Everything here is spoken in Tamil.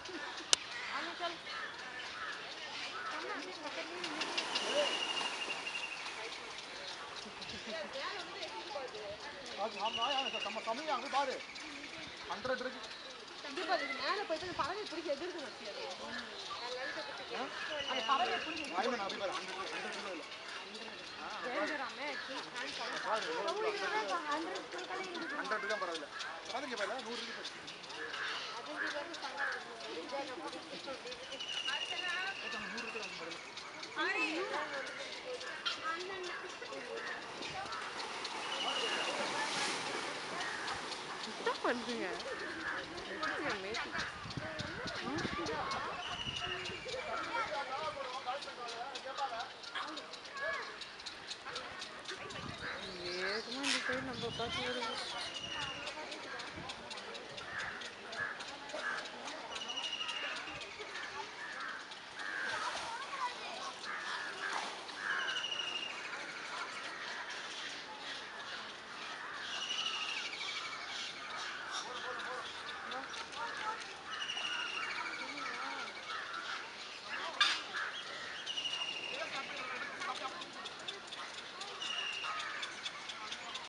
அது ஆமா நம்ம கம்மியா அங்க பாரு ஹண்ட்ரட் இருக்கு மேல போயிட்டு அந்த பறவை பிடிக்க எதிர்க்கு வச்சு அந்த பறவை பிடிக்க வாய்மன் அப்படி பாரு ஹண்ட்ரட் ஹண்ட்ரட் கிலோ இல்ல எழுதுறாமே ஹண்ட்ரட் தான் பரவாயில்ல பாருங்க பாரு நூறு இருக்கு பாரு